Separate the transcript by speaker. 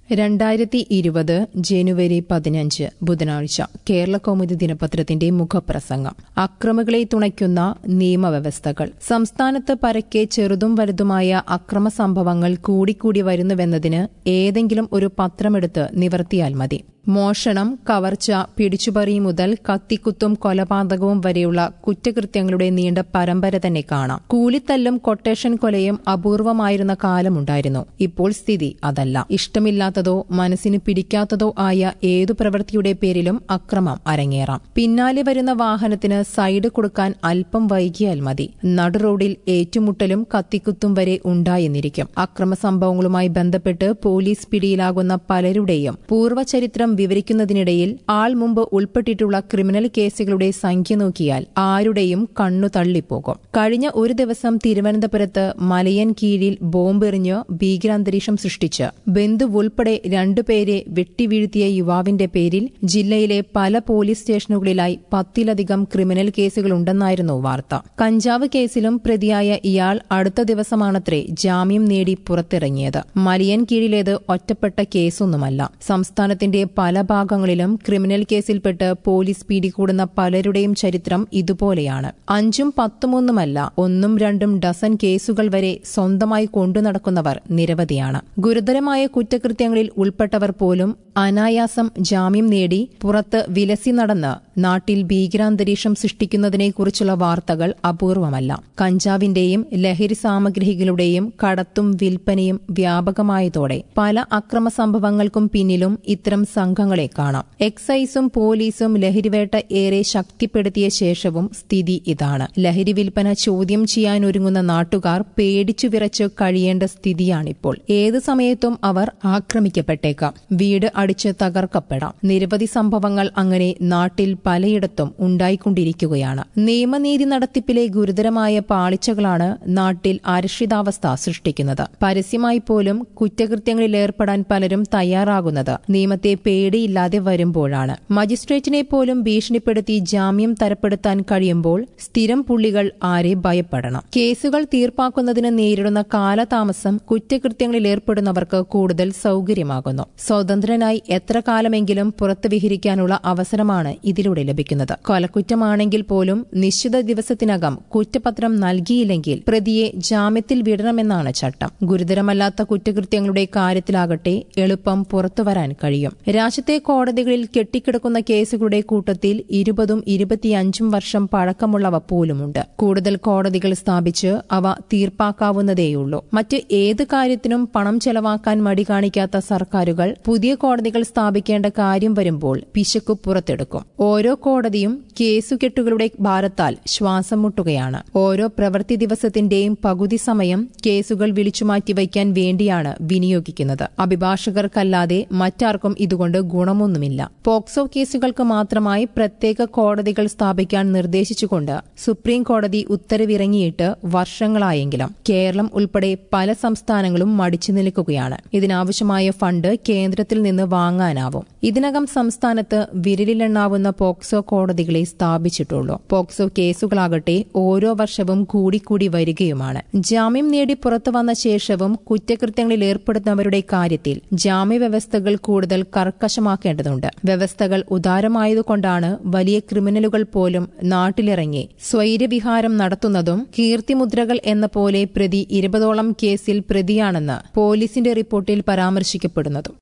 Speaker 1: രണ്ടായിരത്തി ഇരുപത് ജനുവരി പതിനഞ്ച് ബുധനാഴ്ച കേരള കൗമുദി ദിനപത്രത്തിന്റെ മുഖപ്രസംഗം അക്രമികളെ തുണയ്ക്കുന്ന നിയമവ്യവസ്ഥകൾ സംസ്ഥാനത്ത് പരക്കെ ചെറുതും വലുതുമായ അക്രമ സംഭവങ്ങൾ കൂടിക്കൂടി വരുന്നുവെന്നതിന് ഏതെങ്കിലും ഒരു പത്രമെടുത്ത് നിവർത്തിയാൽ മതി മോഷണം കവർച്ച പിടിച്ചുപറി മുതൽ കത്തിക്കുത്തും കൊലപാതകവും വരെയുള്ള കുറ്റകൃത്യങ്ങളുടെ നീണ്ട പരമ്പര തന്നെ കാണാം കൂലിത്തല്ലും കൊട്ടേഷൻ കൊലയും അപൂർവമായിരുന്ന കാലമുണ്ടായിരുന്നു ഇപ്പോൾ സ്ഥിതി അതല്ല ഇഷ്ടമില്ലാത്തതോ മനസ്സിന് പിടിക്കാത്തതോ ആയ ഏതു പ്രവൃത്തിയുടെ പേരിലും അക്രമം അരങ്ങേറാം പിന്നാലെ വരുന്ന വാഹനത്തിന് സൈഡ് കൊടുക്കാൻ അല്പം വൈകിയാൽ മതി നടുറോഡിൽ ഏറ്റുമുട്ടലും കത്തിക്കുത്തും വരെ ഉണ്ടായെന്നിരിക്കും അക്രമ സംഭവങ്ങളുമായി ബന്ധപ്പെട്ട് പോലീസ് പിടിയിലാകുന്ന പലരുടെയും പൂർവ്വചരിത്രം വിവരിക്കുന്നതിനിടയിൽ ആൾ മുമ്പ് ഉൾപ്പെട്ടിട്ടുള്ള ക്രിമിനൽ കേസുകളുടെ സംഖ്യ നോക്കിയാൽ ആരുടെയും കണ്ണു തള്ളിപ്പോകും കഴിഞ്ഞ ഒരു ദിവസം തിരുവനന്തപുരത്ത് മലയൻ കീഴിൽ ബോംബെറിഞ്ഞ് ഭീകരാന്തരീക്ഷം സൃഷ്ടിച്ച് ബന്ധു ഉൾപ്പെടെ രണ്ടുപേരെ വെട്ടിവീഴ്ത്തിയ യുവാവിന്റെ പേരിൽ ജില്ലയിലെ പല പോലീസ് സ്റ്റേഷനുകളിലായി പത്തിലധികം ക്രിമിനൽ കേസുകളുണ്ടെന്നായിരുന്നു വാർത്ത കഞ്ചാവ് കേസിലും പ്രതിയായ ഇയാൾ അടുത്ത ദിവസമാണത്രേ ജാമ്യം നേടി പുറത്തിറങ്ങിയത് മലയൻ കീഴിലേത് ഒറ്റപ്പെട്ട കേസൊന്നുമല്ല സംസ്ഥാനത്തിന്റെ പല ഭാഗങ്ങളിലും ക്രിമിനൽ കേസിൽപ്പെട്ട് പോലീസ് പിടികൂടുന്ന പലരുടെയും ചരിത്രം ഇതുപോലെയാണ് അഞ്ചും പത്തുമൊന്നുമല്ല ഒന്നും രണ്ടും ഡസൻ കേസുകൾ വരെ സ്വന്തമായി കൊണ്ടുനടക്കുന്നവർ നിരവധിയാണ് ഗുരുതരമായ കുറ്റകൃത്യങ്ങളിൽ ഉൾപ്പെട്ടവർ പോലും അനായാസം ജാമ്യം നേടി പുറത്ത് വിലസി നടന്ന് നാട്ടിൽ ഭീകരാന്തരീക്ഷം സൃഷ്ടിക്കുന്നതിനെക്കുറിച്ചുള്ള വാർത്തകൾ അപൂർവമല്ല കഞ്ചാവിന്റെയും ലഹരി സാമഗ്രികളുടെയും കടത്തും വിൽപ്പനയും വ്യാപകമായതോടെ പല അക്രമ സംഭവങ്ങൾക്കും പിന്നിലും ഇത്തരം സംഘങ്ങളെ കാണാം എക്സൈസും പോലീസും ലഹരിവേട്ട ഏറെ ശക്തിപ്പെടുത്തിയ ശേഷവും സ്ഥിതി ഇതാണ് ലഹരി വിൽപ്പന ചോദ്യം ചെയ്യാനൊരുങ്ങുന്ന നാട്ടുകാർ പേടിച്ചു വിറച്ച് കഴിയേണ്ട സ്ഥിതിയാണിപ്പോൾ ഏത് സമയത്തും അവർ ആക്രമിക്കപ്പെട്ടേക്കാം വീട് അടിച്ച് തകർക്കപ്പെടാം നിരവധി സംഭവങ്ങൾ അങ്ങനെ നാട്ടിൽ പലയിടത്തും ഉണ്ടായിക്കൊണ്ടിരിക്കുകയാണ് നിയമനീതി നടത്തിപ്പിലെ ഗുരുതരമായ പാളിച്ചകളാണ് നാട്ടിൽ അരക്ഷിതാവസ്ഥ സൃഷ്ടിക്കുന്നത് പരസ്യമായി പോലും കുറ്റകൃത്യങ്ങളിൽ ഏർപ്പെടാൻ പലരും തയ്യാറാകുന്നത് നിയമത്തെ പേടിയില്ലാതെ വരുമ്പോഴാണ് മജിസ്ട്രേറ്റിനെ പോലും ഭീഷണിപ്പെടുത്തി ജാമ്യം തരപ്പെടുത്താൻ കഴിയുമ്പോൾ സ്ഥിരം പുള്ളികൾ ആരെ ഭയപ്പെടണം കേസുകൾ തീർപ്പാക്കുന്നതിന് നേരിടുന്ന കാലതാമസം കുറ്റകൃത്യങ്ങളിൽ ഏർപ്പെടുന്നവർക്ക് കൂടുതൽ സൌകര്യമാകുന്നു സ്വതന്ത്രനായി എത്ര കാലമെങ്കിലും പുറത്തു വിഹരിക്കാനുള്ള അവസരമാണ് ഇതിലൂടെ ലഭിക്കുന്നത് കൊലക്കുറ്റമാണെങ്കിൽ പോലും നിശ്ചിത ദിവസത്തിനകം കുറ്റപത്രം നൽകിയില്ലെങ്കിൽ പ്രതിയെ ജാമ്യത്തിൽ വിടണമെന്നാണ് ചട്ടം ഗുരുതരമല്ലാത്ത കുറ്റകൃത്യങ്ങളുടെ കാര്യത്തിലാകട്ടെ എളുപ്പം പുറത്തുവരാൻ കഴിയും രാജ്യത്തെ കോടതികളിൽ കെട്ടിക്കിടക്കുന്ന കേസുകളുടെ കൂട്ടത്തിൽ ഇരുപതും ഇരുപത്തിയഞ്ചും വർഷം പഴക്കമുള്ളവ പോലുമുണ്ട് കൂടുതൽ കോടതികൾ സ്ഥാപിച്ച് അവ തീർപ്പാക്കാവുന്നതേയുള്ളൂ മറ്റ് ഏത് കാര്യത്തിനും പണം ചെലവാക്കാൻ മടി കാണിക്കാത്ത സർക്കാരുകൾ പുതിയ കോടതികൾ സ്ഥാപിക്കേണ്ട കാര്യം വരുമ്പോൾ പിശക്കു പുറത്തെടുക്കും ഓരോ കോടതിയും കേസുകെട്ടുകളുടെ ഭാരത്താൽ ശ്വാസം മുട്ടുകയാണ് ഓരോ പ്രവൃത്തി ദിവസത്തിന്റെയും പകുതി സമയം കേസുകൾ വിളിച്ചുമാറ്റി വയ്ക്കാൻ വേണ്ടിയാണ് വിനിയോഗിക്കുന്നത് അഭിഭാഷകർക്കല്ലാതെ മറ്റാർക്കും ഇതുകൊണ്ട് ഗുണമൊന്നുമില്ല പോക്സോ കേസുകൾക്ക് മാത്രമായി പ്രത്യേക കോടതികൾ സ്ഥാപിക്കാൻ നിർദ്ദേശിച്ചുകൊണ്ട് സുപ്രീം കോടതി ഉത്തരവിറങ്ങിയിട്ട് വർഷങ്ങളായെങ്കിലും കേരളം ഉൾപ്പെടെ പല സംസ്ഥാനങ്ങളും മടിച്ചു നിൽക്കുകയാണ് ഇതിനാവശ്യമായ ഫണ്ട് കേന്ദ്രത്തിൽ നിന്ന് വാങ്ങാനാവും ഇതിനകം സംസ്ഥാനത്ത് വിരലിലെണ്ണാവുന്ന പോക്സോ കോടതികളെ സ്ഥാപിച്ചിട്ടുള്ളൂ പോക്സോ കേസുകളാകട്ടെ ഓരോ വർഷവും കൂടിക്കൂടി വരികയുമാണ് ജാമ്യം നേടി പുറത്തു വന്ന ശേഷവും കുറ്റകൃത്യങ്ങളിൽ ഏർപ്പെടുന്നവരുടെ കാര്യത്തിൽ ജാമ്യവ്യവസ്ഥകൾ കൂടുതൽ കർക്കശമാക്കേണ്ടതുണ്ട് വ്യവസ്ഥകൾ ഉദാരമായതുകൊണ്ടാണ് വലിയ ക്രിമിനലുകൾ പോലും നാട്ടിലിറങ്ങി സ്വൈര്യവിഹാരം നടത്തുന്നതും കീർത്തിമുദ്രകൾ എന്ന പോലെ പ്രതി ഇരുപതോളം കേസിൽ പ്രതിയാണെന്ന് പോലീസിന്റെ റിപ്പോർട്ടിൽ പരാമർശിക്കപ്പെടുന്നതും